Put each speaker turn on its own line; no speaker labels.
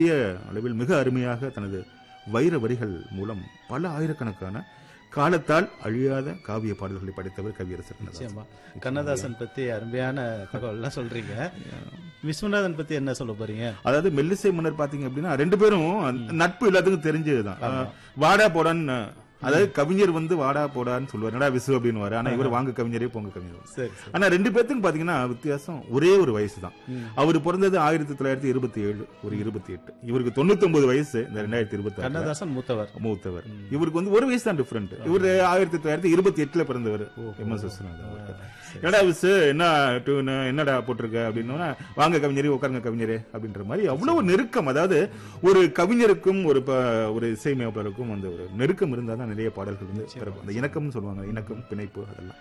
பெரிய அளவில் மிக அருமையாக தனது வைர வரிகள் மூலம் பல ஆயிரக்கணக்கான காலத்தால் அழியாத காவிய பாடல்களை படைத்தவர் கவியரசர் கண்ணதாசன்.
நிச்சயமா கண்ணதாசன் பத்தி அருமையான தகவல்லாம் சொல்றீங்க விஸ்வநாதன் பத்தி என்ன சொல்ல போறீங்க
அதாவது மெல்லிசை மன்னர் பாத்தீங்க அப்படின்னா ரெண்டு பேரும் நட்பு எல்லாத்துக்கும் தெரிஞ்சதுதான்
ஆமா.
வாடா போடான்னு அதாவது கவிஞர் வந்து வாடா போடான்னு சொல்லுவார் என்னடா விசு அப்படின்னு ஆனா இவர் வாங்க கவிஞரே போங்க கவிஞர்
சரி சரி
ஆனா ரெண்டு பேர்த்துக்கும் பாத்தீங்கன்னா வித்தியாசம் ஒரே ஒரு வயசு தான்
ம்.
அவர் பிறந்தது ஆயிரத்தி தொள்ளாயிரத்தி இருபத்தி ஏழு ஒரு இருபத்தி எட்டு இவருக்கு தொண்ணூத்தி ஒன்பது வயசு இந்த ரெண்டாயிரத்தி இருபத்தி
கண்ணதாசன் மூத்தவர்
மூத்தவர் இவருக்கு வந்து ஒரு வயசு தான் டிஃபரெண்ட் இவர் ஆயிரத்தி தொள்ளாயிரத்தி இருபத்தி எட்டுல பிறந்தவர் எம் எஸ் விஸ்வநாதன் அவர்கள். என்னடா விசு என்ன டியூனு என்னடா போட்டிருக்க அப்படின்னா வாங்க கவிஞரே உட்காருங்க கவிஞரே அப்படின்ற மாதிரி அவ்வளவு நெருக்கம் அதாவது ஒரு கவிஞருக்கும் ஒரு ப- ஒரு இசையமைப்பாளருக்கும் அந்த ஒரு நெருக்கம் இருந்தால் தான் நிறைய பாடல்கள் வந்து பிறக்கும். அந்த இணக்கம்னு சொல்லுவாங்க இணக்கம் பிணைப்பு அதெல்லாம்